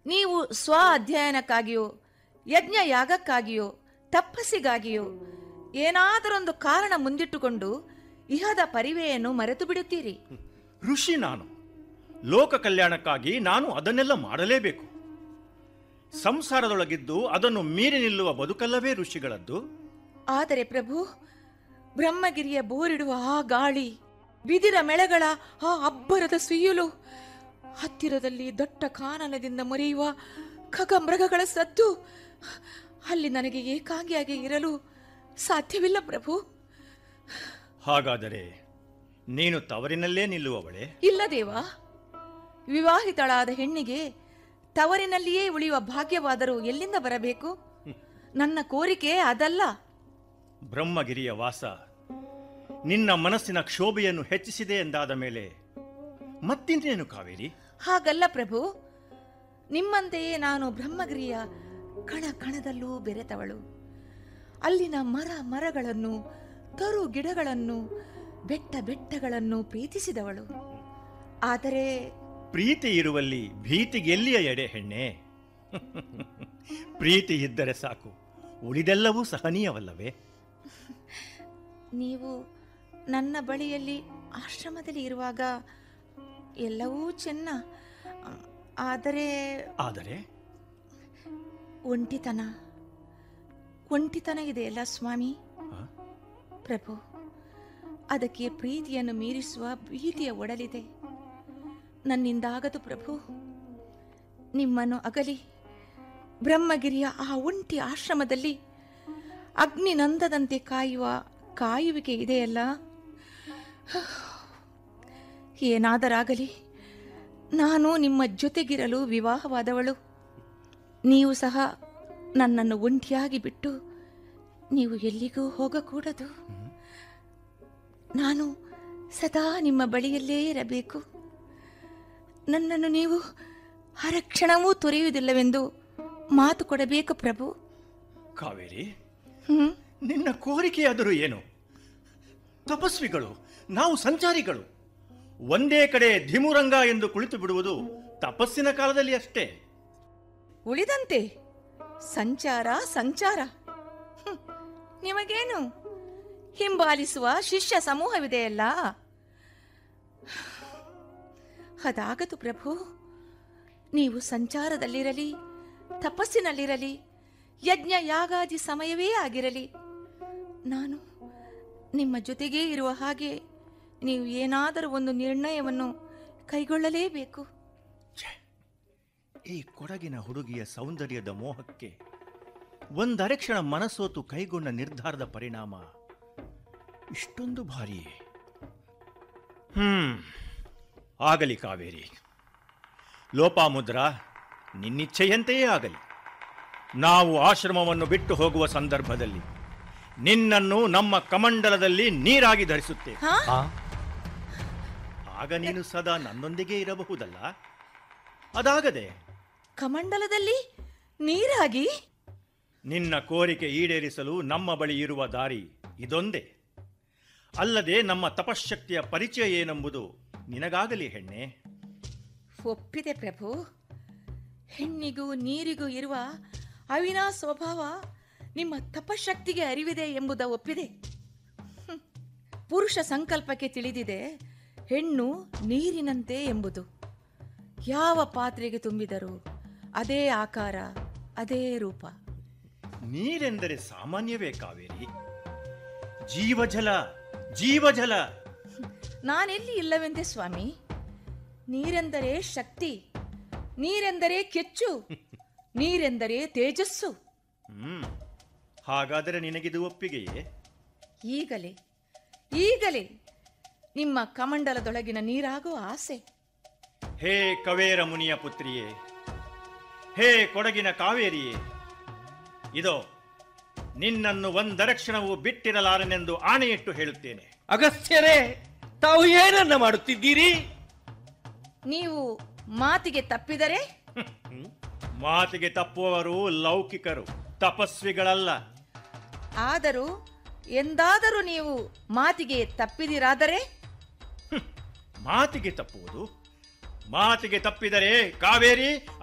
ನೀವು ಸ್ವ ಅಧ್ಯಯನಕ್ಕಾಗಿಯೋ ಯಜ್ಞ ಯಾಗಕ್ಕಾಗಿಯೋ ತಪಸ್ಸಿಗಾಗಿಯೋ ಏನಾದರೊಂದು ಕಾರಣ ಮುಂದಿಟ್ಟುಕೊಂಡು ಇಹದ ಪರಿವೆಯನ್ನು ಮರೆತು ಬಿಡುತ್ತೀರಿ ಋಷಿ ನಾನು ಲೋಕ ಕಲ್ಯಾಣಕ್ಕಾಗಿ ನಾನು ಅದನ್ನೆಲ್ಲ ಮಾಡಲೇಬೇಕು ಸಂಸಾರದೊಳಗಿದ್ದು ಅದನ್ನು ಮೀರಿ ನಿಲ್ಲುವ ಬದುಕಲ್ಲವೇ ಋಷಿಗಳದ್ದು ಆದರೆ ಪ್ರಭು ಬ್ರಹ್ಮಗಿರಿಯ ಬೋರಿಡುವ ಆ ಗಾಳಿ ಬಿದಿರ ಮೆಳೆಗಳ ಆ ಅಬ್ಬರದ ಸುಯ್ಯಲು ಹತ್ತಿರದಲ್ಲಿ ದೊಡ್ಡ ಕಾನನದಿಂದ ಮುರಿಯುವ ಖಗಮೃಗಗಳ ಸದ್ದು ಅಲ್ಲಿ ನನಗೆ ಏಕಾಂಗಿಯಾಗಿ ಇರಲು ಸಾಧ್ಯವಿಲ್ಲ ಪ್ರಭು ಹಾಗಾದರೆ ನೀನು ತವರಿನಲ್ಲೇ ನಿಲ್ಲುವವಳೆ ಇಲ್ಲ ದೇವ ವಿವಾಹಿತಳಾದ ಹೆಣ್ಣಿಗೆ ತವರಿನಲ್ಲಿಯೇ ಉಳಿಯುವ ಭಾಗ್ಯವಾದರೂ ಎಲ್ಲಿಂದ ಬರಬೇಕು ನನ್ನ ಕೋರಿಕೆ ಅದಲ್ಲ ಬ್ರಹ್ಮಗಿರಿಯ ವಾಸ ನಿನ್ನ ಮನಸ್ಸಿನ ಕ್ಷೋಭೆಯನ್ನು ಹೆಚ್ಚಿಸಿದೆ ಎಂದಾದ ಮೇಲೆ ಮತ್ತಿನ್ನೇನು ಕಾವೇರಿ ಹಾಗಲ್ಲ ಪ್ರಭು ನಿಮ್ಮಂತೆಯೇ ನಾನು ಬ್ರಹ್ಮಗಿರಿಯ ಕಣ ಕಣದಲ್ಲೂ ಬೆರೆತವಳು ಅಲ್ಲಿನ ಮರ ಮರಗಳನ್ನು ತರು ಗಿಡಗಳನ್ನು ಬೆಟ್ಟ ಬೆಟ್ಟಗಳನ್ನು ಪ್ರೀತಿಸಿದವಳು ಆದರೆ ಪ್ರೀತಿ ಇರುವಲ್ಲಿ ಭೀತಿಗೆ ಎಲ್ಲಿಯ ಎಡೆ ಹೆಣ್ಣೆ ಪ್ರೀತಿ ಇದ್ದರೆ ಸಾಕು ಉಳಿದೆಲ್ಲವೂ ಸಹನೀಯವಲ್ಲವೇ ನೀವು ನನ್ನ ಬಳಿಯಲ್ಲಿ ಆಶ್ರಮದಲ್ಲಿ ಇರುವಾಗ ಎಲ್ಲವೂ ಚೆನ್ನ ಆದರೆ ಆದರೆ ಒಂಟಿತನ ಒಂಟಿತನ ಇದೆಯಲ್ಲ ಸ್ವಾಮಿ ಆ? ಪ್ರಭು ಅದಕ್ಕೆ ಪ್ರೀತಿಯನ್ನು ಮೀರಿಸುವ ಭೀತಿಯ ಒಡಲಿದೆ ನನ್ನಿಂದಾಗದು ಪ್ರಭು ನಿಮ್ಮನ್ನು ಅಗಲಿ ಬ್ರಹ್ಮಗಿರಿಯ ಆ ಒಂಟಿ ಆಶ್ರಮದಲ್ಲಿ ಅಗ್ನಿನಂದದಂತೆ ಕಾಯುವ ಕಾಯುವಿಕೆ ಇದೆಯಲ್ಲ ಏನಾದರಾಗಲಿ ನಾನು ನಿಮ್ಮ ಜೊತೆಗಿರಲು ವಿವಾಹವಾದವಳು ನೀವು ಸಹ ನನ್ನನ್ನು ಒಂಟಿಯಾಗಿ ಬಿಟ್ಟು ನೀವು ಎಲ್ಲಿಗೂ ಹೋಗಕೂಡದು ನಾನು ಸದಾ ನಿಮ್ಮ ಬಳಿಯಲ್ಲೇ ಇರಬೇಕು ನನ್ನನ್ನು ನೀವು ಹರಕ್ಷಣವೂ ತೊರೆಯುವುದಿಲ್ಲವೆಂದು ಮಾತು ಕೊಡಬೇಕು ಪ್ರಭು ಕಾವೇರಿ ಹ್ಮ್ ನಿನ್ನ ಕೋರಿಕೆಯಾದರೂ ಏನು ತಪಸ್ವಿಗಳು ನಾವು ಸಂಚಾರಿಗಳು ಒಂದೇ ಕಡೆ ಧಿಮುರಂಗ ಎಂದು ಕುಳಿತು ಬಿಡುವುದು ತಪಸ್ಸಿನ ಕಾಲದಲ್ಲಿ ಅಷ್ಟೇ ಉಳಿದಂತೆ ಸಂಚಾರ ಸಂಚಾರ ಹ್ಮ್. ನಿಮಗೇನು ಹಿಂಬಾಲಿಸುವ ಶಿಷ್ಯ ಸಮೂಹವಿದೆಯಲ್ಲ ಅದಾಗದು ಪ್ರಭು ನೀವು ಸಂಚಾರದಲ್ಲಿರಲಿ ತಪಸ್ಸಿನಲ್ಲಿರಲಿ ಯಜ್ಞ ಯಾಗಾದಿ ಸಮಯವೇ ಆಗಿರಲಿ ನಾನು ನಿಮ್ಮ ಜೊತೆಗೇ ಇರುವ ಹಾಗೆ ನೀವು ಏನಾದರೂ ಒಂದು ನಿರ್ಣಯವನ್ನು ಕೈಗೊಳ್ಳಲೇಬೇಕು ಈ ಕೊಡಗಿನ ಹುಡುಗಿಯ ಸೌಂದರ್ಯದ ಮೋಹಕ್ಕೆ ಒಂದರೆ ಕ್ಷಣ ಮನಸೋತು ಕೈಗೊಂಡ ನಿರ್ಧಾರದ ಪರಿಣಾಮ ಇಷ್ಟೊಂದು ಭಾರಿ ಹ್ಮ್ ಆಗಲಿ ಕಾವೇರಿ ಲೋಪಾಮುದ್ರ ನಿನ್ನಿಚ್ಛೆಯಂತೆಯೇ ಆಗಲಿ ನಾವು ಆಶ್ರಮವನ್ನು ಬಿಟ್ಟು ಹೋಗುವ ಸಂದರ್ಭದಲ್ಲಿ ನಿನ್ನನ್ನು ನಮ್ಮ ಕಮಂಡಲದಲ್ಲಿ ನೀರಾಗಿ ಧರಿಸುತ್ತೇವೆ ಹಾ ಆಗ ನೀನು ಸದಾ ನನ್ನೊಂದಿಗೆ ಇರಬಹುದಲ್ಲ ಅದಾಗದೆ ಕಮಂಡಲದಲ್ಲಿ ನೀರಾಗಿ ನಿನ್ನ ಕೋರಿಕೆ ಈಡೇರಿಸಲು ನಮ್ಮ ಬಳಿ ಇರುವ ದಾರಿ ಇದೊಂದೇ ಅಲ್ಲದೆ ನಮ್ಮ ತಪಶ್ಶಕ್ತಿಯ ಪರಿಚಯ ಏನೆಂಬುದು ನಿನಗಾಗಲಿ ಹೆಣ್ಣೆ ಒಪ್ಪಿದೆ ಪ್ರಭು ಹೆಣ್ಣಿಗೂ ನೀರಿಗೂ ಇರುವ ಅವಿನಾ ಸ್ವಭಾವ ನಿಮ್ಮ ತಪಶಕ್ತಿಗೆ ಅರಿವಿದೆ ಎಂಬುದ ಒಪ್ಪಿದೆ ಹ್ಮ್. ಪುರುಷ ಸಂಕಲ್ಪಕ್ಕೆ ತಿಳಿದಿದೆ ಹೆಣ್ಣು ನೀರಿನಂತೆ ಎಂಬುದು ಯಾವ ಪಾತ್ರೆಗೆ ತುಂಬಿದರೂ ಅದೇ ಆಕಾರ ಅದೇ ರೂಪ ನೀರೆಂದರೆ ಸಾಮಾನ್ಯವೇ ಕಾವೇರಿ ಜೀವಜಲ ಜೀವಜಲ ನಾನೆಲ್ಲಿ ಇಲ್ಲವೆಂದೆ ಸ್ವಾಮಿ ನೀರೆಂದರೆ ಶಕ್ತಿ ನೀರೆಂದರೆ ಕೆಚ್ಚು ನೀರೆಂದರೆ ತೇಜಸ್ಸು ಹ್ಮ್ ಹಾಗಾದರೆ ನಿನಗಿದು ಒಪ್ಪಿಗೆಯೇ ಈಗಲೇ ಈಗಲೇ ನಿಮ್ಮ ಕಮಂಡಲದೊಳಗಿನ ನೀರಾಗುವ ಆಸೆ ಹೇ ಕವೇರ ಮುನಿಯ ಪುತ್ರಿಯೇ ಹೇ ಕೊಡಗಿನ ಕಾವೇರಿಯೇ ಇದೋ ನಿನ್ನನ್ನು ಒಂದರಕ್ಷಣವೂ ಬಿಟ್ಟಿರಲಾರನೆಂದು ಆಣೆಯಿಟ್ಟು ಹೇಳುತ್ತೇನೆ ಅಗಸ್ತ್ಯರೇ ತಾವು ಏನನ್ನ ಮಾಡುತ್ತಿದ್ದೀರಿ ನೀವು ಮಾತಿಗೆ ತಪ್ಪಿದರೆ ಮಾತಿಗೆ ತಪ್ಪುವವರು ಲೌಕಿಕರು ತಪಸ್ವಿಗಳಲ್ಲ ಆದರೂ ಎಂದಾದರೂ ನೀವು ಮಾತಿಗೆ ತಪ್ಪಿದಿರಾದರೆ ಮಾತಿಗೆ ತಪ್ಪುವುದು ಮಾತಿಗೆ ತಪ್ಪಿದರೆ ಕಾವೇರಿ